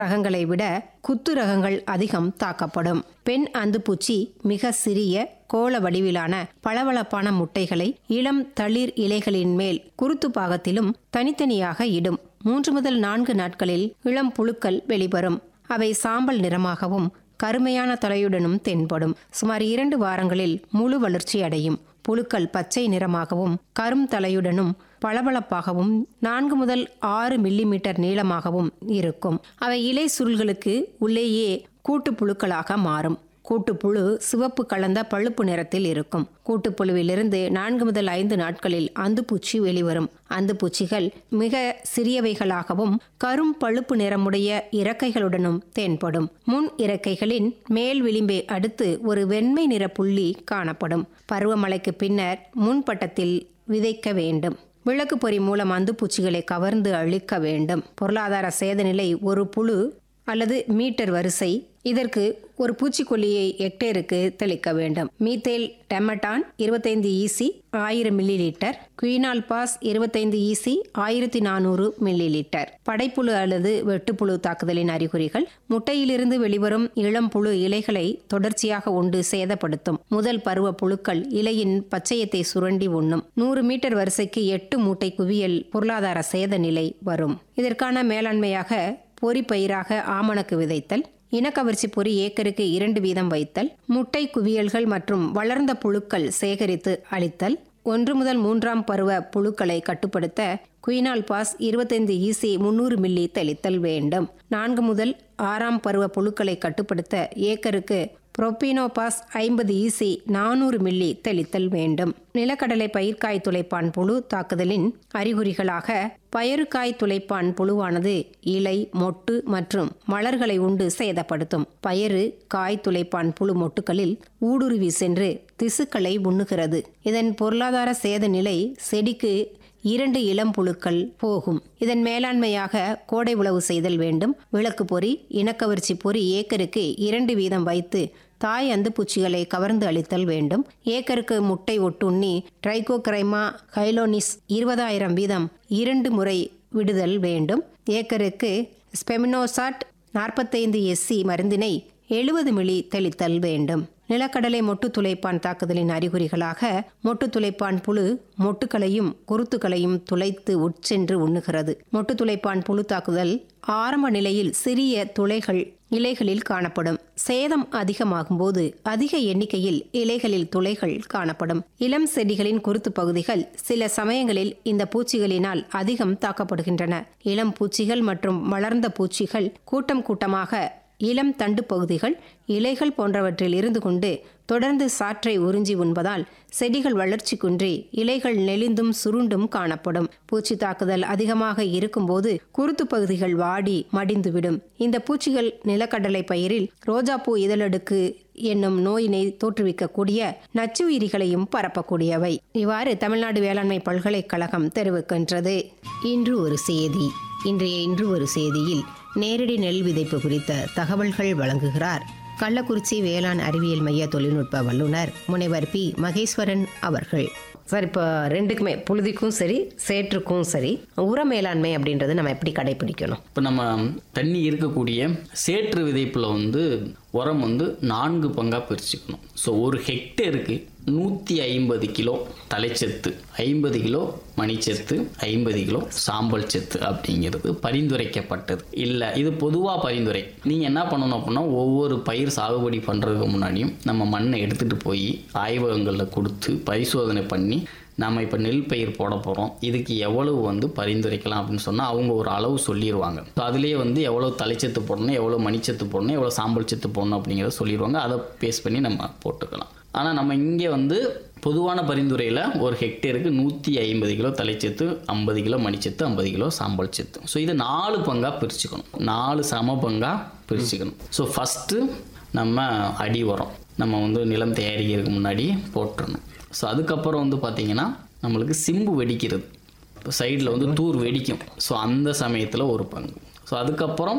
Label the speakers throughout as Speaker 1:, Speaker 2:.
Speaker 1: ரகங்களை விட குத்து ரகங்கள் அதிகம் தாக்கப்படும் பெண் அந்துப்பூச்சி மிக சிறிய கோள வடிவிலான பளபளப்பான முட்டைகளை இளம் தளிர் இலைகளின் மேல் குருத்து பாகத்திலும் தனித்தனியாக இடும் மூன்று முதல் நான்கு நாட்களில் இளம் புழுக்கள் வெளிவரும் அவை சாம்பல் நிறமாகவும் கருமையான தலையுடனும் தென்படும் சுமார் இரண்டு வாரங்களில் முழு வளர்ச்சி அடையும் புழுக்கள் பச்சை நிறமாகவும் கரும் தலையுடனும் பளபளப்பாகவும் நான்கு முதல் ஆறு மில்லிமீட்டர் நீளமாகவும் இருக்கும் அவை இலை சுருள்களுக்கு உள்ளேயே கூட்டுப் புழுக்களாக மாறும் கூட்டுப்புழு சிவப்பு கலந்த பழுப்பு நிறத்தில் இருக்கும் கூட்டுப்புழுவிலிருந்து நான்கு முதல் ஐந்து நாட்களில் அந்துப்பூச்சி வெளிவரும் அந்துப்பூச்சிகள் மிக சிறியவைகளாகவும் கரும் பழுப்பு நிறமுடைய இறக்கைகளுடனும் தென்படும் முன் இறக்கைகளின் மேல் விளிம்பை அடுத்து ஒரு வெண்மை நிற புள்ளி காணப்படும் பருவமழைக்கு பின்னர் முன்பட்டத்தில் விதைக்க வேண்டும் விளக்கு பொறி மூலம் அந்துப்பூச்சிகளை கவர்ந்து அழிக்க வேண்டும் பொருளாதார சேதநிலை ஒரு புழு அல்லது மீட்டர் வரிசை இதற்கு ஒரு பூச்சிக்கொல்லியை ஹெக்டேருக்கு தெளிக்க வேண்டும் மீத்தேல் டெமட்டான் இருபத்தைந்து ஈசி ஆயிரம் மில்லி லிட்டர் குயினால் பாஸ் இருபத்தைந்து ஈசி ஆயிரத்தி நானூறு மில்லி லிட்டர் படைப்புழு அல்லது வெட்டுப்புழு தாக்குதலின் அறிகுறிகள் முட்டையிலிருந்து வெளிவரும் இளம் புழு இலைகளை தொடர்ச்சியாக உண்டு சேதப்படுத்தும் முதல் பருவ புழுக்கள் இலையின் பச்சையத்தை சுரண்டி உண்ணும் நூறு மீட்டர் வரிசைக்கு எட்டு மூட்டை குவியல் பொருளாதார சேத நிலை வரும் இதற்கான மேலாண்மையாக பொறி பயிராக ஆமணக்கு விதைத்தல் இனக்கவர்ச்சி பொறி ஏக்கருக்கு இரண்டு வீதம் வைத்தல் முட்டை குவியல்கள் மற்றும் வளர்ந்த புழுக்கள் சேகரித்து அளித்தல் ஒன்று முதல் மூன்றாம் பருவ புழுக்களை கட்டுப்படுத்த குயினால் பாஸ் இருபத்தைந்து ஈசி முன்னூறு மில்லி தெளித்தல் வேண்டும் நான்கு முதல் ஆறாம் பருவ புழுக்களை கட்டுப்படுத்த ஏக்கருக்கு புரோபினோபாஸ் ஐம்பது ஈசி நானூறு மில்லி தெளித்தல் வேண்டும் நிலக்கடலை பயிர்க்காய் துளைப்பான் புழு தாக்குதலின் அறிகுறிகளாக பயறுக்காய் துளைப்பான் புழுவானது இலை மொட்டு மற்றும் மலர்களை உண்டு சேதப்படுத்தும் பயறு காய் துளைப்பான் புழு மொட்டுகளில் ஊடுருவி சென்று திசுக்களை உண்ணுகிறது இதன் பொருளாதார சேத நிலை செடிக்கு இரண்டு இளம் புழுக்கள் போகும் இதன் மேலாண்மையாக கோடை உழவு செய்தல் வேண்டும் விளக்கு பொறி இனக்கவர்ச்சி பொறி ஏக்கருக்கு இரண்டு வீதம் வைத்து தாய் அந்துப்பூச்சிகளை கவர்ந்து அளித்தல் வேண்டும் ஏக்கருக்கு முட்டை ஒட்டுண்ணி ட்ரைகோக்ரைமா ஹைலோனிஸ் இருபதாயிரம் வீதம் இரண்டு முறை விடுதல் வேண்டும் ஏக்கருக்கு ஸ்பெமினோசாட் நாற்பத்தைந்து எஸ்சி மருந்தினை எழுபது மில்லி தெளித்தல் வேண்டும் நிலக்கடலை மொட்டு துளைப்பான் தாக்குதலின் அறிகுறிகளாக மொட்டு துளைப்பான் புழு மொட்டுக்களையும் குருத்துக்களையும் துளைத்து உட்சென்று உண்ணுகிறது மொட்டு துளைப்பான் புழு தாக்குதல் ஆரம்ப நிலையில் சிறிய துளைகள் இலைகளில் காணப்படும் சேதம் அதிகமாகும் போது அதிக எண்ணிக்கையில் இலைகளில் துளைகள் காணப்படும் இளம் செடிகளின் குருத்து பகுதிகள் சில சமயங்களில் இந்த பூச்சிகளினால் அதிகம் தாக்கப்படுகின்றன இளம் பூச்சிகள் மற்றும் வளர்ந்த பூச்சிகள் கூட்டம் கூட்டமாக இளம் தண்டு பகுதிகள் இலைகள் போன்றவற்றில் இருந்து கொண்டு தொடர்ந்து சாற்றை உறிஞ்சி உண்பதால் செடிகள் வளர்ச்சி குன்றி இலைகள் நெளிந்தும் சுருண்டும் காணப்படும் பூச்சி தாக்குதல் அதிகமாக இருக்கும்போது குருத்து பகுதிகள் வாடி மடிந்துவிடும் இந்த பூச்சிகள் நிலக்கடலை பயிரில் ரோஜாப்பூ இதழடுக்கு என்னும் நோயினை தோற்றுவிக்கக்கூடிய நச்சுயிரிகளையும் பரப்பக்கூடியவை இவ்வாறு தமிழ்நாடு வேளாண்மை பல்கலைக்கழகம் தெரிவிக்கின்றது இன்று ஒரு செய்தி இன்றைய இன்று ஒரு செய்தியில் நேரடி நெல் விதைப்பு குறித்த தகவல்கள் வழங்குகிறார் கள்ளக்குறிச்சி வேளாண் அறிவியல் மைய தொழில்நுட்ப வல்லுநர் முனைவர் பி மகேஸ்வரன் அவர்கள் சார் இப்போ ரெண்டுக்குமே புழுதிக்கும் சரி சேற்றுக்கும் சரி உர மேலாண்மை அப்படின்றது நம்ம எப்படி கடைபிடிக்கணும்
Speaker 2: இப்போ நம்ம தண்ணி இருக்கக்கூடிய சேற்று விதைப்பில் வந்து உரம் வந்து நான்கு பங்காக பிரிச்சுக்கணும் ஸோ ஒரு ஹெக்டேருக்கு நூற்றி ஐம்பது கிலோ தலைச்சத்து ஐம்பது கிலோ மணிச்சத்து ஐம்பது கிலோ சாம்பல் சத்து அப்படிங்கிறது பரிந்துரைக்கப்பட்டது இல்லை இது பொதுவாக பரிந்துரை நீங்கள் என்ன பண்ணணும் அப்படின்னா ஒவ்வொரு பயிர் சாகுபடி பண்ணுறதுக்கு முன்னாடியும் நம்ம மண்ணை எடுத்துகிட்டு போய் ஆய்வகங்களில் கொடுத்து பரிசோதனை பண்ணி நம்ம இப்போ நெல் பயிர் போட போகிறோம் இதுக்கு எவ்வளவு வந்து பரிந்துரைக்கலாம் அப்படின்னு சொன்னால் அவங்க ஒரு அளவு சொல்லிடுவாங்க ஸோ அதுலேயே வந்து எவ்வளோ தலைச்சத்து போடணும் எவ்வளோ மணிச்சத்து போடணும் எவ்வளோ சாம்பல் சத்து போடணும் அப்படிங்கிறத சொல்லிடுவாங்க அதை பேஸ் பண்ணி நம்ம போட்டுக்கலாம் ஆனால் நம்ம இங்கே வந்து பொதுவான பரிந்துரையில் ஒரு ஹெக்டேருக்கு நூற்றி ஐம்பது கிலோ தலைச்சத்து ஐம்பது கிலோ மணிச்சத்து ஐம்பது கிலோ சாம்பல் சத்து ஸோ இது நாலு பங்காக பிரிச்சுக்கணும் நாலு சம பங்காக பிரிச்சுக்கணும் ஸோ ஃபஸ்ட்டு நம்ம அடி உரம் நம்ம வந்து நிலம் தயாரிக்கிறதுக்கு முன்னாடி போட்டுறணும் ஸோ அதுக்கப்புறம் வந்து பார்த்திங்கன்னா நம்மளுக்கு சிம்பு வெடிக்கிறது இப்போ சைடில் வந்து தூர் வெடிக்கும் ஸோ அந்த சமயத்தில் ஒரு பங்கு ஸோ அதுக்கப்புறம்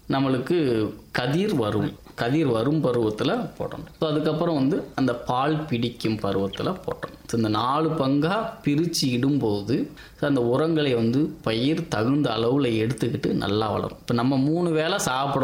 Speaker 2: நம்மளுக்கு கதிர் வரும் கதிர் வரும் பருவத்தில் போடணும் ஸோ அதுக்கப்புறம் வந்து அந்த பால் பிடிக்கும் பருவத்தில் போட்டணும் ஸோ இந்த நாலு பங்காக பிரித்து இடும்போது ஸோ அந்த உரங்களை வந்து பயிர் தகுந்த அளவில் எடுத்துக்கிட்டு நல்லா வளரும் இப்போ நம்ம மூணு வேளை சாப்பிட